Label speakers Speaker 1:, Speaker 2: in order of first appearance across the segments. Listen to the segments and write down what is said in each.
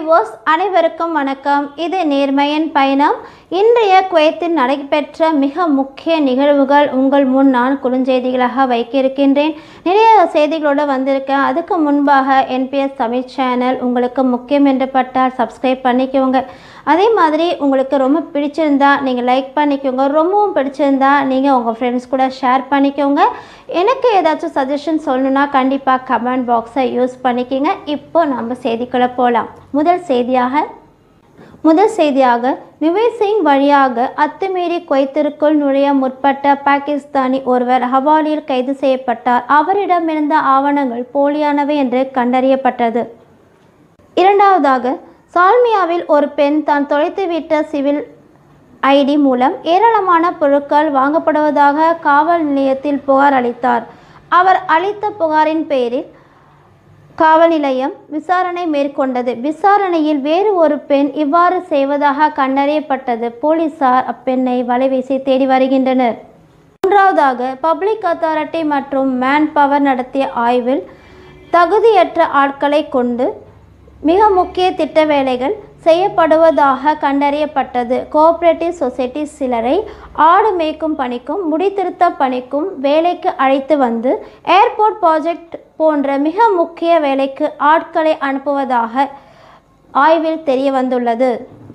Speaker 1: viewers அனைவருக்கும் வணக்கம் இது நேர்மையின் பயணம் இன்றைய குவைத்தில் நடைபெற்ற மிக முக்கிய நிகழ்வுகள் உங்கள் முன் நான் குறுஞ்செய்திகளாக வைக்க இருக்கின்றேன் நிறைய செய்திகளோடு வந்திருக்கேன் அதுக்கு முன்பாக என்பிஎஸ் தமிழ் சேனல் உங்களுக்கு முக்கியம் என்று பட்டால் சப்ஸ்கிரைப் பண்ணிக்கோங்க அதே மாதிரி உங்களுக்கு ரொம்ப பிடிச்சிருந்தா நீங்கள் லைக் பண்ணிக்கோங்க ரொம்பவும் பிடிச்சிருந்தா நீங்கள் உங்கள் ஃப்ரெண்ட்ஸ் கூட ஷேர் பண்ணிக்கோங்க எனக்கு ஏதாச்சும் சஜஷன் சொல்லணுன்னா கண்டிப்பாக கமெண்ட் பாக்ஸை யூஸ் பண்ணிக்கோங்க இப்போ நம்ம செய்திக்குள்ளே போகலாம் முதல் செய்தியாக முதல் செய்தியாக நிவேஸ் சிங் வழியாக அத்துமீறி குவைத்திற்குள் நுழைய முற்பட்ட பாகிஸ்தானி ஒருவர் ஹவாலியில் கைது செய்யப்பட்டார் அவரிடமிருந்த ஆவணங்கள் போலியானவை என்று கண்டறியப்பட்டது இரண்டாவதாக சால்மியாவில் ஒரு பெண் தான் தொலைத்துவிட்ட சிவில் ஐடி மூலம் ஏராளமான பொருட்கள் வாங்கப்படுவதாக காவல் நிலையத்தில் புகார் அளித்தார் அவர் அளித்த புகாரின் பேரில் காவல் நிலையம் விசாரணை மேற்கொண்டது விசாரணையில் வேறு ஒரு பெண் இவ்வாறு செய்வதாக கண்டறியப்பட்டது போலீசார் அப்பெண்ணை வலைவீசி தேடி வருகின்றனர் மூன்றாவதாக பப்ளிக் அத்தாரிட்டி மற்றும் மேன் பவர் நடத்திய ஆய்வில் தகுதியற்ற ஆட்களை கொண்டு மிக முக்கிய திட்ட வேலைகள் செய்யப்படுவதாக கண்டறியப்பட்டது கோஆபரேட்டிவ் சொசைட்டி சிலரை ஆடு மேய்க்கும் பணிக்கும் முடித்திருத்த பணிக்கும் வேலைக்கு அழைத்து வந்து ஏர்போர்ட் ப்ராஜெக்ட் போன்ற மிக முக்கிய வேலைக்கு ஆட்களை அனுப்புவதாக ஆய்வில் தெரிய வந்துள்ளது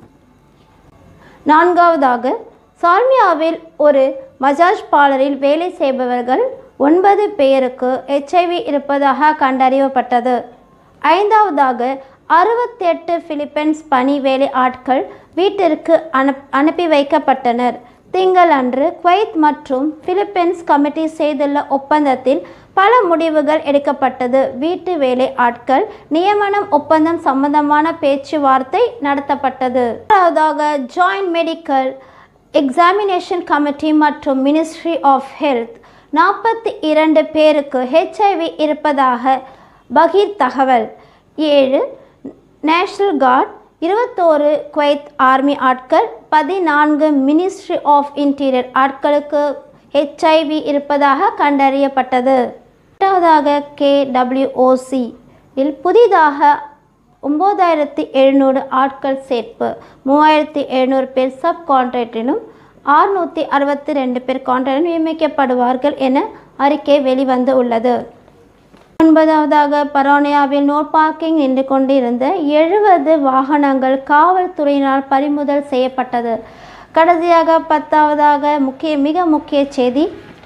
Speaker 1: நான்காவதாக சால்மியாவில் ஒரு மஜாஜ் பார்லரில் வேலை செய்பவர்கள் ஒன்பது பேருக்கு ஹெச்ஐவி இருப்பதாக கண்டறியப்பட்டது ஐந்தாவதாக அறுபத்தெட்டு பிலிப்பைன்ஸ் பணி வேலை ஆட்கள் வீட்டிற்கு அனுப் அனுப்பி வைக்கப்பட்டனர் திங்களன்று குவைத் மற்றும் பிலிப்பைன்ஸ் கமிட்டி செய்துள்ள ஒப்பந்தத்தில் பல முடிவுகள் எடுக்கப்பட்டது வீட்டு வேலை ஆட்கள் நியமனம் ஒப்பந்தம் சம்பந்தமான பேச்சுவார்த்தை நடத்தப்பட்டது இரண்டாவதாக ஜாயிண்ட் மெடிக்கல் எக்ஸாமினேஷன் கமிட்டி மற்றும் மினிஸ்ட்ரி ஆஃப் ஹெல்த் நாற்பத்தி இரண்டு பேருக்கு ஹெச்ஐவி இருப்பதாக பகீர் தகவல் ஏழு நேஷனல் கார்ட் இருபத்தோரு குவைத் ஆர்மி ஆட்கள் பதினான்கு மினிஸ்ட்ரி ஆஃப் இன்டீரியர் ஆட்களுக்கு ஹெச்ஐவி இருப்பதாக கண்டறியப்பட்டது எட்டாவதாக கேடபிள்யூஓசி இல் புதிதாக ஒம்பதாயிரத்தி எழுநூறு ஆட்கள் சேர்ப்பு மூவாயிரத்தி எழுநூறு பேர் சப் கான்ட்ராக்டிலும் ஆறுநூற்றி அறுபத்தி ரெண்டு பேர் கான்ட்ராக்டிலும் நியமிக்கப்படுவார்கள் என அறிக்கை வெளிவந்து உள்ளது ஒன்பதாவதாக பரோனியாவில் நோ பார்க்கிங் நின்று கொண்டிருந்த எழுபது வாகனங்கள் காவல்துறையினால் பறிமுதல் செய்யப்பட்டது கடைசியாக பத்தாவதாக முக்கிய மிக முக்கிய செய்தி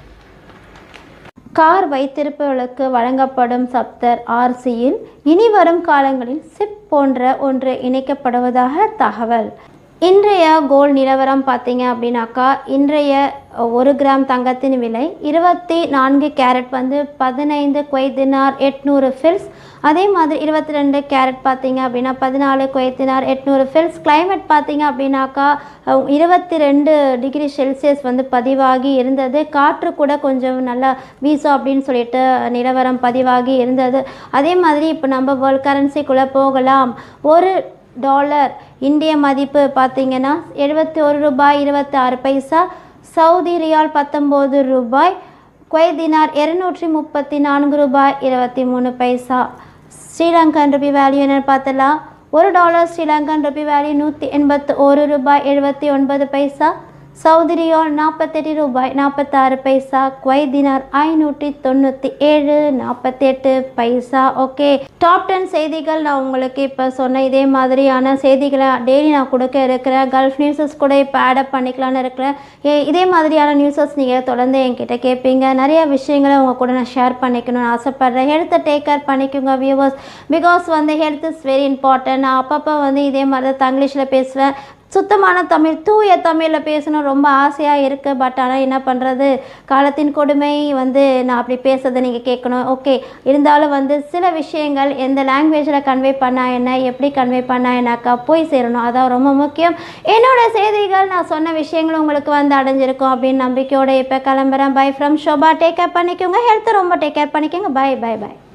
Speaker 1: கார் வைத்திருப்பவர்களுக்கு வழங்கப்படும் சப்தர் ஆர்சியில் இனி வரும் காலங்களில் சிப் போன்ற ஒன்று இணைக்கப்படுவதாக தகவல் இன்றைய கோல்ட் நிலவரம் பார்த்தீங்க அப்படின்னாக்கா இன்றைய ஒரு கிராம் தங்கத்தின் விலை இருபத்தி நான்கு கேரட் வந்து பதினைந்து குவைத்தினார் எட்நூறு ஃபில்ஸ் அதே மாதிரி இருபத்தி ரெண்டு கேரட் பார்த்தீங்க அப்படின்னா பதினாலு குவைத்தினார் எட்நூறு ஃபில்ஸ் கிளைமேட் பார்த்தீங்க அப்படின்னாக்கா இருபத்தி ரெண்டு டிகிரி செல்சியஸ் வந்து பதிவாகி இருந்தது காற்று கூட கொஞ்சம் நல்லா வீசும் அப்படின்னு சொல்லிட்டு நிலவரம் பதிவாகி இருந்தது அதே மாதிரி இப்போ நம்ம வேர்ல்ட் கரன்சிக்குள்ளே போகலாம் ஒரு டாலர் இந்திய மதிப்பு பார்த்தீங்கன்னா எழுபத்தி ஒரு ரூபாய் இருபத்தி ஆறு பைசா சவுதி ரியால் பத்தொம்போது ரூபாய் குவைதினார் இருநூற்றி முப்பத்தி நான்கு ரூபாய் இருபத்தி மூணு பைசா ஸ்ரீலங்கன் ருபி வேல்யூ என்னென்னு பார்த்தலாம் ஒரு டாலர் ஸ்ரீலங்கன் ருபி வேல்யூ நூற்றி எண்பத்து ஒரு ரூபாய் எழுபத்தி ஒன்பது பைசா சவுதி ரியால் நாற்பத்தெட்டு ரூபாய் நாற்பத்தாறு பைசா குவைத் தினார் ஐநூற்றி தொண்ணூற்றி ஏழு நாற்பத்தெட்டு பைசா ஓகே டாப் டென் செய்திகள் நான் உங்களுக்கு இப்போ சொன்ன இதே மாதிரியான செய்திகளை டெய்லி நான் கொடுக்க இருக்கிறேன் கல்ஃப் நியூஸஸ் கூட இப்போ ஆடப் பண்ணிக்கலான்னு இருக்கிறேன் ஏ இதே மாதிரியான நியூஸஸ் நீங்கள் தொடர்ந்து என்கிட்ட கேட்பீங்க நிறைய விஷயங்களை உங்கள் கூட நான் ஷேர் பண்ணிக்கணும்னு ஆசைப்பட்றேன் ஹெல்த்தை டேக் கேர் பண்ணிக்கோங்க வியூவர்ஸ் பிகாஸ் வந்து ஹெல்த் இஸ் வெரி இம்பார்ட்டன்ட் நான் அப்பப்போ வந்து இதே மாதிரி தான் தங்கிலீஷில் பேசுவேன் சுத்தமான தமிழ் தூய தமிழில் பேசணும் ரொம்ப ஆசையாக இருக்குது பட் ஆனால் என்ன பண்ணுறது காலத்தின் கொடுமை வந்து நான் அப்படி பேசுறதை நீங்கள் கேட்கணும் ஓகே இருந்தாலும் வந்து சில விஷயங்கள் எந்த லாங்குவேஜில் கன்வே பண்ணா என்ன எப்படி கன்வே பண்ணா என்னாக்கா போய் சேரணும் அதான் ரொம்ப முக்கியம் என்னோட செய்திகள் நான் சொன்ன விஷயங்கள் உங்களுக்கு வந்து அடைஞ்சிருக்கும் அப்படின்னு நம்பிக்கையோட இப்போ கிளம்புறேன் bye from Shobha take care பண்ணிக்கோங்க ஹெல்த்தை ரொம்ப டேக் கேர் பண்ணிக்கோங்க பை பை பை